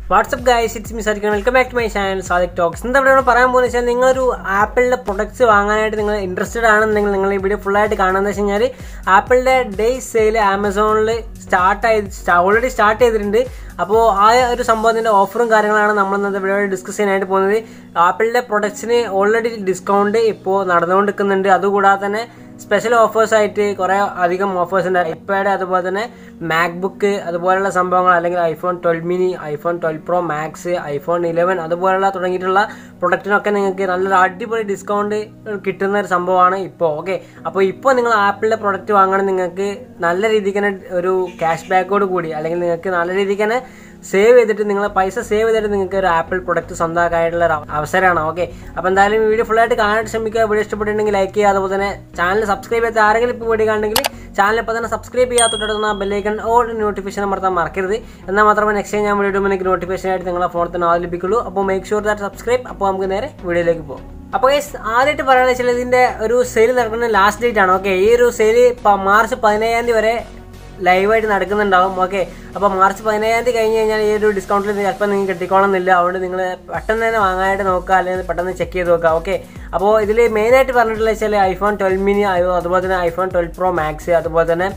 WhatsApp guys it's me സരിക്കണം welcome back to my channel Sadiq talks എന്താ ഇവിടെ പറയാൻ പോകുന്നത് വെച്ചാൽ നിങ്ങളൊരു ആപ്പിളിൻ്റെ പ്രൊഡക്ട്സ് വാങ്ങാനായിട്ട് നിങ്ങൾ ഇൻട്രസ്റ്റഡ് ആണെന്നുണ്ടെങ്കിൽ നിങ്ങൾ ഈ വീഡിയോ ഫുള്ളായിട്ട് കാണാമെന്ന് വെച്ച് കഴിഞ്ഞാൽ ആപ്പിളിൻ്റെ ഡേ സെയിൽ ആമസോണിൽ സ്റ്റാർട്ട് ആയി ഓൾറെഡി സ്റ്റാർട്ട് ചെയ്തിട്ടുണ്ട് അപ്പോൾ ആ ഒരു സംഭവത്തിൻ്റെ ഓഫറും കാര്യങ്ങളാണ് നമ്മൾ ഇന്നത്തെ വീഡിയോ ഡിസ്കസ് ചെയ്യാനായിട്ട് പോകുന്നത് ആപ്പിളിൻ്റെ പ്രൊഡക്ട്സിന് ഓൾറെഡി ഡിസ്കൗണ്ട് ഇപ്പോൾ നടന്നുകൊണ്ടിരിക്കുന്നുണ്ട് അതുകൂടാതെ തന്നെ സ്പെഷ്യൽ ഓഫേഴ്സ് ആയിട്ട് കുറേ അധികം ഓഫേഴ്സ് ഉണ്ട് ഐപാഡ് അതുപോലെ തന്നെ മാക്ബുക്ക് അതുപോലുള്ള സംഭവങ്ങൾ അല്ലെങ്കിൽ iPhone twelve mini iPhone twelve pro max iPhone eleven അതുപോലുള്ള തുടങ്ങിയിട്ടുള്ള പ്രൊഡക്റ്റിനൊക്കെ നിങ്ങൾക്ക് നല്ലൊരു അടിപൊളി ഡിസ്കൗണ്ട് കിട്ടുന്ന ഒരു സംഭവമാണ് ഇപ്പോൾ ഓക്കെ അപ്പോൾ ഇപ്പോൾ നിങ്ങൾ ആപ്പിളിൻ്റെ പ്രൊഡക്റ്റ് വാങ്ങണം നിങ്ങൾക്ക് നല്ല രീതിക്ക് തന്നെ ഒരു ക്യാഷ് ബാക്കോട് കൂടി അല്ലെങ്കിൽ നിങ്ങൾക്ക് നല്ല രീതിക്ക് തന്നെ സേവ് ചെയ്തിട്ട് നിങ്ങൾ പൈസ സേവ് ചെയ്തിട്ട് നിങ്ങൾക്ക് ഒരു ആപ്പിൾ പ്രൊഡക്റ്റ് സ്വന്തമാക്കാനുള്ള ഒരു അവസരമാണ് ഓക്കെ അപ്പോൾ എന്തായാലും വീഡിയോ ഫുള്ളായിട്ട് കാണാനായിട്ട് ശ്രമിക്കുക വീഡിയോ ഇഷ്ടപ്പെട്ടിട്ടുണ്ടെങ്കിൽ ലൈക്ക് ചെയ്യുക അതുപോലെ തന്നെ ചാനൽ സബ്സ്ക്രൈബ് ചെയ്യാത്ത ആരെങ്കിലും ഇപ്പോൾ വീഡിയോ കാണണമെങ്കിൽ ചാനൽ ഇപ്പോൾ തന്നെ സബ്സ്ക്രൈബ് ചെയ്യാത്തോട്ടുള്ള ബെല്ലൈക്കൺ ഓൾ നോട്ടിഫിക്കേഷൻ അമർത്താൻ മറക്കരുത് എന്നാൽ മാത്രമേ നെക്സ്റ്റ് ഞാൻ വീഡിയോ ഇടുമ്പോൾ എനിക്ക് നോട്ടിഫിക്കേഷൻ ആയിട്ട് നിങ്ങളെ ഫോണിൽ തന്നെ ആദ്യം ലഭിക്കുള്ളൂ അപ്പോൾ മേക്ക് ഷുവർ ദാറ്റ് സബ്സ്ക്രൈബ് അപ്പോൾ നമുക്ക് നേരെ വീഡിയോയിലേക്ക് പോകും അപ്പോൾ ഗൈസ് ആദ്യമായിട്ട് പറയുന്നത് വെച്ചാൽ ഇതിൻ്റെ ഒരു സെയിൽ നടക്കുന്ന ലാസ്റ്റ് ഡേറ്റ് ആണ് ഓക്കെ ഈ ഒരു സെയിൽ മാർച്ച് പതിനേഴാം തീയതി വരെ ലൈവായിട്ട് നടക്കുന്നുണ്ടാവും ഓക്കെ അപ്പോൾ മാർച്ച് പതിനേഴാം തീയതി കഴിഞ്ഞ് കഴിഞ്ഞാൽ ഈ ഒരു ഡിസ്കൗണ്ടിൽ ചിലപ്പോൾ നിങ്ങൾക്ക് കിട്ടിക്കോണമെന്നില്ല അതുകൊണ്ട് നിങ്ങൾ പെട്ടെന്ന് തന്നെ വാങ്ങാനായിട്ട് നോക്കുക അല്ലെങ്കിൽ പെട്ടെന്ന് ചെക്ക് ചെയ്ത് നോക്കുക ഓക്കെ അപ്പോൾ ഇതിൽ മെയിനായിട്ട് പറഞ്ഞിട്ടുള്ള വെച്ചാൽ ഐഫോൺ ട്വൽവ് മിനി അതുപോലെ തന്നെ ഐഫോൺ ട്വൽവ് പ്രോ മാക്സ് അതുപോലെ തന്നെ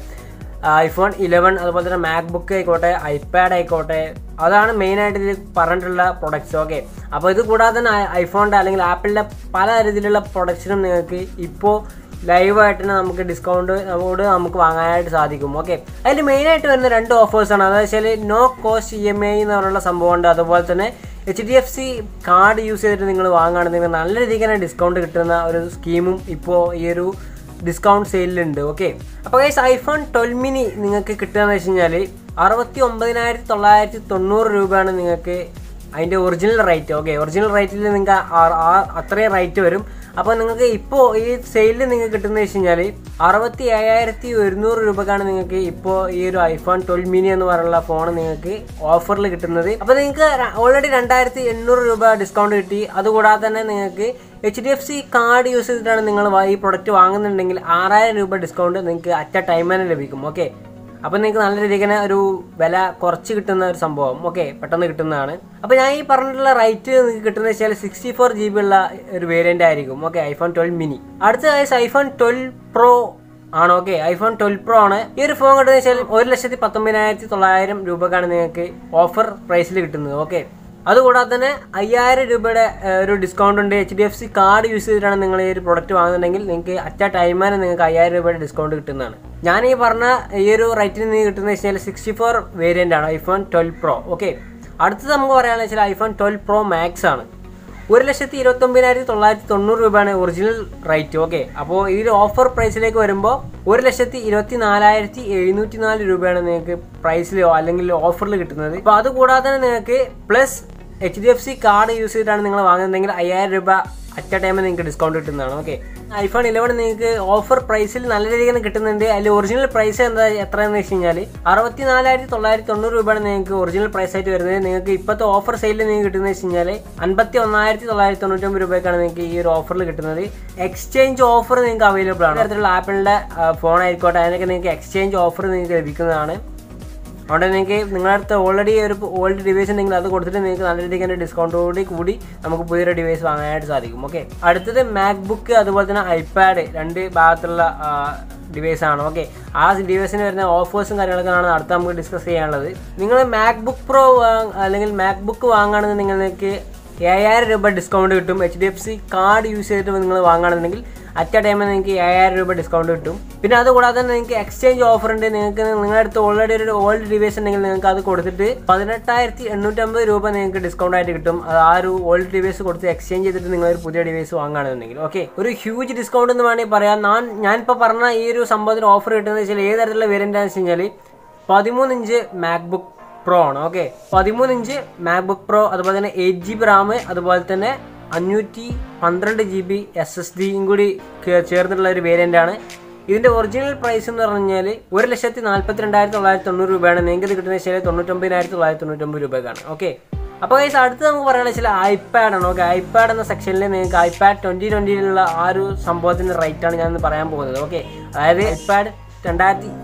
ഐഫോൺ ഇലവൻ അതുപോലെ തന്നെ മാക്ബുക്ക് ആയിക്കോട്ടെ ഐപാഡ് ആയിക്കോട്ടെ അതാണ് മെയിനായിട്ട് ഇതിൽ പറഞ്ഞിട്ടുള്ള പ്രൊഡക്ട്സ് ഓക്കെ അപ്പോൾ ഇത് കൂടാതെ തന്നെ ഐഫോണിൻ്റെ അല്ലെങ്കിൽ ആപ്പിളിൻ്റെ പല രീതിയിലുള്ള പ്രൊഡക്ട്സിനും നിങ്ങൾക്ക് ഇപ്പോൾ ലൈവായിട്ട് തന്നെ നമുക്ക് ഡിസ്കൗണ്ട് നമ്മോട് നമുക്ക് വാങ്ങാനായിട്ട് സാധിക്കും ഓക്കെ അതിൽ മെയിനായിട്ട് വരുന്ന രണ്ട് ഓഫേഴ്സാണ് അതെന്ന് വെച്ചാൽ no cost E M I എന്ന് പറഞ്ഞുള്ള സംഭവമുണ്ട് അതുപോലെ തന്നെ H D F C card use ചെയ്തിട്ട് നിങ്ങൾ വാങ്ങുകയാണെങ്കിൽ നല്ല രീതിക്ക് തന്നെ ഡിസ്കൗണ്ട് കിട്ടുന്ന ഒരു സ്കീമും ഇപ്പോൾ ഈ ഒരു ഡിസ്കൗണ്ട് സെയിലുണ്ട് ഓക്കെ അപ്പോൾ ഗൈസ് ഐഫോൺ ട്വൽവ് മിനി നിങ്ങൾക്ക് കിട്ടുകയെന്ന് വെച്ച് കഴിഞ്ഞാൽ അറുപത്തി ഒമ്പതിനായിരത്തി തൊള്ളായിരത്തി തൊണ്ണൂറ് രൂപയാണ് നിങ്ങൾക്ക് അതിൻ്റെ ഒറിജിനൽ റേറ്റ് ഓക്കെ ഒറിജിനൽ റേറ്റിൽ നിങ്ങൾക്ക് അത്രയും റേറ്റ് വരും അപ്പോൾ നിങ്ങൾക്ക് ഇപ്പോൾ ഈ സെയിലിൽ നിങ്ങൾക്ക് കിട്ടുന്നത് വെച്ച് കഴിഞ്ഞാൽ അറുപത്തി ഏഴായിരത്തി ഒരുന്നൂറ് രൂപക്കാണ് നിങ്ങൾക്ക് ഇപ്പോൾ ഈ ഒരു ഐഫോൺ ട്വൽവ് മിനി എന്ന് പറയുന്ന ഫോൺ നിങ്ങൾക്ക് ഓഫറിൽ കിട്ടുന്നത് അപ്പോൾ നിങ്ങൾക്ക് ഓൾറെഡി രണ്ടായിരത്തി എണ്ണൂറ് രൂപ ഡിസ്കൗണ്ട് കിട്ടി അതുകൂടാതെ തന്നെ നിങ്ങൾക്ക് H D F C card use ചെയ്തിട്ടാണ് നിങ്ങൾ ഈ പ്രൊഡക്റ്റ് വാങ്ങുന്നുണ്ടെങ്കിൽ ആറായിരം രൂപ ഡിസ്കൗണ്ട് നിങ്ങൾക്ക് അറ്റ ടൈം തന്നെ ലഭിക്കും ഓക്കെ അപ്പം നിങ്ങൾക്ക് നല്ല രീതിക്ക് തന്നെ ഒരു വില കുറച്ച് കിട്ടുന്ന ഒരു സംഭവം ഓക്കെ പെട്ടെന്ന് കിട്ടുന്നതാണ് അപ്പോൾ ഞാൻ ഈ പറഞ്ഞിട്ടുള്ള റേറ്റ് നിങ്ങൾക്ക് കിട്ടുന്നത് വെച്ചാൽ സിക്സ്റ്റി ഫോർ ജി ബി ഉള്ള ഒരു വേരിയൻ്റ് ആയിരിക്കും ഓക്കെ ഐഫോൺ ട്വൽവ് മിനി അടുത്ത വയസ്സ് ഐഫോൺ ട്വൽവ് പ്രോ ആണ് ഓക്കെ ഐഫോൺ ട്വൽവ് പ്രോ ആണ് ഈ ഒരു ഫോൺ കിട്ടുന്നത് വെച്ചാൽ ഒരു ലക്ഷത്തി പത്തൊമ്പതിനായിരത്തി തൊള്ളായിരം രൂപക്കാണ് നിങ്ങൾക്ക് ഓഫർ പ്രൈസിൽ കിട്ടുന്നത് ഓക്കെ അതുകൂടാതെ തന്നെ അയ്യായിരം രൂപയുടെ ഒരു ഡിസ്കൗണ്ട് ഉണ്ട് H D F C card use ചെയ്തിട്ടാണ് നിങ്ങൾ ഈ ഒരു പ്രൊഡക്റ്റ് വാങ്ങുന്നുണ്ടെങ്കിൽ നിങ്ങൾക്ക് അറ്റ ടൈമിന് നിങ്ങൾക്ക് അയ്യായിരം രൂപയുടെ ഡിസ്കൗണ്ട് കിട്ടുന്നതാണ് ഞാൻ ഈ പറഞ്ഞ ഈ ഒരു റേറ്റിന് നിങ്ങൾക്ക് കിട്ടുന്നത് വെച്ചാൽ സിക്സ്റ്റി ഫോർ വേരിയൻ്റ് ആണ് ഐഫോൺ ട്വൽവ് പ്രോ ഓക്കെ അടുത്തത് നമുക്ക് പറയുകയാണെന്ന് വെച്ചാൽ ഐഫോൺ ട്വൽവ് പ്രോ മാക്സ് ആണ് ഒരു ലക്ഷത്തി ഇരുപത്തൊമ്പതിനായിരത്തി തൊള്ളായിരത്തി തൊണ്ണൂറ് രൂപയാണ് ഒറിജിനൽ റേറ്റ് ഓക്കെ അപ്പോൾ ഈ ഒരു ഓഫർ പ്രൈസിലേക്ക് വരുമ്പോൾ ഒരു ലക്ഷത്തി ഇരുപത്തി നാലായിരത്തി എഴുന്നൂറ്റി നാല് രൂപയാണ് നിങ്ങൾക്ക് പ്രൈസിലോ അല്ലെങ്കിൽ ഓഫറിൽ കിട്ടുന്നത് അപ്പോൾ അതുകൂടാതെ തന്നെ നിങ്ങൾക്ക് plus H D F C card use ചെയ്തിട്ടാണ് നിങ്ങൾ വാങ്ങുന്നതെങ്കിൽ അയ്യായിരം രൂപ അറ്റ് എ ടൈമിൽ നിങ്ങൾക്ക് ഡിസ്കൗണ്ട് കിട്ടുന്നതാണ് ഓക്കെ ഐഫോൺ ഇലവൻ നിങ്ങൾക്ക് ഓഫർ പ്രൈസിൽ നല്ല രീതിയിൽ കിട്ടുന്നുണ്ട് അതിൽ ഒറിജിനൽ പ്രൈസ് എന്താ എത്രയെന്ന് വെച്ച് കഴിഞ്ഞാൽ അറുപത്തി നാലായിരത്തി തൊള്ളായിരത്തി തൊണ്ണൂറ് രൂപയാണ് നിങ്ങൾക്ക് ഒറിജിനൽ പ്രൈസ് ആയിട്ട് വരുന്നത് നിങ്ങൾക്ക് ഇപ്പോഴത്തെ ഓഫർ സെയിലിൽ നിങ്ങൾക്ക് കിട്ടുന്നത് വെച്ച് കഴിഞ്ഞാൽ അൻപത്തി ഒന്നായിരത്തി തൊള്ളായിരത്തി തൊണ്ണൂറ്റൊമ്പത് രൂപയ്ക്കാണ് നിങ്ങൾക്ക് ഈ ഒരു ഓഫറിൽ കിട്ടുന്നത് എക്സ്ചേഞ്ച് ഓഫർ നിങ്ങൾക്ക് അവൈലബിൾ ആണ് തരത്തിലുള്ള ആപ്പിളിൻ്റെ ഫോൺ ആയിക്കോട്ടെ അതിനൊക്കെ നിങ്ങൾക്ക് എക്സ്ചേഞ്ച് ഓഫർ നിങ്ങൾക്ക് ലഭിക്കുന്നതാണ് അതുകൊണ്ട് നിങ്ങൾക്ക് നിങ്ങളുടെ അടുത്ത് ഓൾറെഡി ഒരു ഓൾഡ് ഡിവൈസ് ഉണ്ടെങ്കിൽ അത് കൊടുത്തിട്ട് നിങ്ങൾക്ക് നല്ല രീതിക്ക് തന്നെ ഡിസ്കൗണ്ടോട് കൂടി നമുക്ക് പുതിയൊരു ഡിവൈസ് വാങ്ങാനായിട്ട് സാധിക്കും ഓക്കെ അടുത്തത് മാക്ബുക്ക് അതുപോലെ തന്നെ ഐപാഡ് രണ്ട് ഭാഗത്തുള്ള ഡിവൈസ് ആണ് ഓക്കെ ആ ഡിവൈസിന് വരുന്ന ഓഫേഴ്സും കാര്യങ്ങളൊക്കെയാണ് അടുത്ത് നമുക്ക് ഡിസ്കസ് ചെയ്യാനുള്ളത് നിങ്ങൾ മാക്ബുക്ക് പ്രോ അല്ലെങ്കിൽ മാക്ബുക്ക് വാങ്ങുകയാണെങ്കിൽ നിങ്ങൾക്ക് ഏഴായിരം രൂപ ഡിസ്കൗണ്ട് കിട്ടും H D F C card use ചെയ്തിട്ട് നിങ്ങൾ വാങ്ങുകയാണെന്നുണ്ടെങ്കിൽ അറ്റ് എ ടൈമിൽ നിങ്ങൾക്ക് ഏഴായിരം രൂപ ഡിസ്കൗണ്ട് കിട്ടും പിന്നെ അതുകൂടാതെ തന്നെ നിങ്ങൾക്ക് എക്സ്ചേഞ്ച് ഓഫർ ഉണ്ട് നിങ്ങൾക്ക് നിങ്ങളുടെ അടുത്ത് ഓൾറെഡി ഒരു ഓൾഡ് ഡിവൈസ് ഉണ്ടെങ്കിൽ നിങ്ങൾക്ക് അത് കൊടുത്തിട്ട് പതിനെട്ടായിരത്തി എണ്ണൂറ്റമ്പത് രൂപ നിങ്ങൾക്ക് ഡിസ്കൗണ്ട് ആയിട്ട് കിട്ടും അത് ആ ഒരു ഓൾഡ് ഡിവൈസ് കൊടുത്ത് എക്സ്ചേഞ്ച് ചെയ്തിട്ട് നിങ്ങൾ ഒരു പുതിയ ഡിവൈസ് വാങ്ങുകയാണെന്നുണ്ടെങ്കിൽ ഓക്കെ ഒരു ഹ്യൂജ് ഡിസ്കൗണ്ട് എന്ന് വേണമെങ്കിൽ പറയാം ഞാൻ ഞാനിപ്പോൾ പറഞ്ഞ ഈ ഒരു സംഭവത്തിന് ഓഫർ കിട്ടുന്നത് വെച്ചാൽ ഏത് തരത്തിലുള്ള വേരിയൻ്റ് ആണെന്ന് വെച്ച് കഴിഞ്ഞാൽ പതിമൂന്ന് ഇഞ്ച് മാക്ബുക്ക് പ്രോ ആണ് ഓക്കെ പതിമൂന്ന് ഇഞ്ച് മാക്ബുക്ക് പ്രോ അതുപോലെ തന്നെ എയ്റ്റ് ജി ബി റാം അതുപോലെ തന്നെ അഞ്ഞൂറ്റി പന്ത്രണ്ട് ജി ബി എസ് എസ് ഡിയും കൂടി ചേർന്നിട്ടുള്ള ഒരു വേരിയൻ്റ് ആണ് ഇതിന്റെ ഒറിജിനൽ പ്രൈസ് എന്ന് പറഞ്ഞാൽ ഒരു ലക്ഷത്തി നാൽപ്പത്തി രണ്ടായിരത്തി തൊള്ളായിരത്തി തൊണ്ണൂറ് രൂപയാണ് നിങ്ങൾക്ക് ഇത് കിട്ടുന്ന വെച്ചാൽ തൊണ്ണൂറ്റൊമ്പതിനായിരത്തി തൊള്ളായിരത്തി തൊണ്ണൂറ്റൊമ്പത് രൂപയ്ക്കാണ് ഓക്കെ അപ്പോൾ ഗൈസ് അടുത്ത് നമുക്ക് പറയുന്നത് വെച്ചാൽ ഐപാഡ് ആണ് ഓക്കെ ഐപാഡ് എന്ന സെക്ഷനിൽ നിങ്ങൾക്ക് ഐപാഡ് ട്വൻറ്റി ട്വൻറ്റിയിലുള്ള ആ ഒരു സംഭവത്തിൻ്റെ റേറ്റ് ആണ് ഞാൻ പറയാൻ പോകുന്നത് ഓക്കെ അതായത് ഐപാഡ് രണ്ടായിരത്തി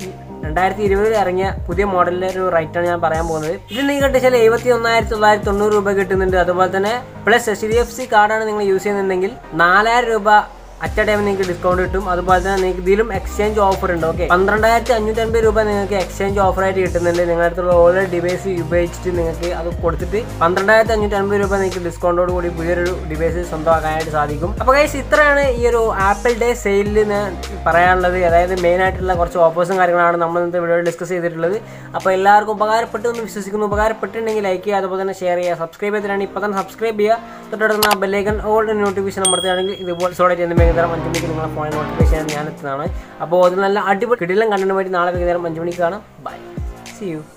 രണ്ടായിരത്തി ഇരുപതിൽ ഇറങ്ങിയ പുതിയ മോഡലിന്റെ ഒരു റേറ്റ് ആണ് ഞാൻ പറയാൻ പോകുന്നത് ഇത് നിങ്ങൾക്ക് വെച്ചാൽ എഴുപത്തി ഒന്നായിരത്തി തൊള്ളായിരത്തി തൊണ്ണൂറ് രൂപ കിട്ടുന്നുണ്ട് അതുപോലെ തന്നെ plus H D F C കാർഡാണ് നിങ്ങൾ യൂസ് ചെയ്യുന്നുണ്ടെങ്കിൽ നാലായിരം രൂപ അറ്റ ടൈം നിങ്ങൾക്ക് ഡിസ്കൗണ്ട് കിട്ടും അതുപോലെ തന്നെ നിങ്ങൾക്ക് ഇതിലും എക്സ്ചേഞ്ച് ഓഫർ ഉണ്ട് ഓക്കെ പന്ത്രണ്ടായിരത്തി അഞ്ഞൂറ്റി അൻപത് രൂപ നിങ്ങൾക്ക് എക്സ്ചേഞ്ച് ഓഫർ ആയിട്ട് കിട്ടുന്നുണ്ട് നിങ്ങളുടെ അടുത്തുള്ള ഓരോ ഡിവൈസ് ഉപയോഗിച്ചിട്ട് നിങ്ങൾക്ക് അത് കൊടുത്തിട്ട് പന്ത്രണ്ടായിരത്തി അഞ്ഞൂറ്റി അൻപത് രൂപ നിങ്ങൾക്ക് ഡിസ്കൗണ്ടോട് കൂടി പുതിയൊരു ഡിവൈസ് സ്വന്തമാക്കാനായിട്ട് സാധിക്കും അപ്പോൾ ഗൈസ് ഇത്രയാണ് ഈ ഒരു ആപ്പിൾ ഡേ സെയിലിൽ ഞാൻ പറയാനുള്ളത് അതായത് മെയിൻ ആയിട്ടുള്ള കുറച്ച് ഓഫേഴ്സും കാര്യങ്ങളാണ് നമ്മൾ ഇന്നത്തെ വീഡിയോയിൽ ഡിസ്കസ് ചെയ്തിട്ടുള്ളത് അപ്പോൾ എല്ലാവർക്കും ഉപകാരപ്പെട്ടു എന്ന് വിശ്വസിക്കുന്നു ഉപകാരപ്പെട്ടിട്ടുണ്ടെങ്കിൽ ലൈക്ക് ചെയ്യുക അതുപോലെ തന്നെ ഷെയർ ചെയ്യുക സബ്സ്ക്രൈബ് ചെയ്തിട്ടാണെങ്കിൽ ഇപ്പോൾ തന്നെ സബ്സ്ക്രൈബ് ചെയ്യുക തൊട്ടടുത്ത ബെല്ലൈക്കൺ ഓൾഡ് നോട്ടിഫിക്കേഷൻ അമർത്തുകയാണെങ്കിൽ ഇതുപോലെ സോടെ ചെയ്യുന്ന വൈകുന്നേരം അഞ്ച് മണിക്ക് നിങ്ങളുടെ ഫോണിൽ നോട്ടിഫിക്കേഷൻ ഞാൻ എത്തുന്നതാണ് അപ്പോൾ അത് നല്ല അടിപൊളി കിടിലം കണ്ടതിന് വേണ്ടി നാളെ വൈകുന്നേരം അഞ്ച് മണിക്ക് കാണാം ബൈ സി യു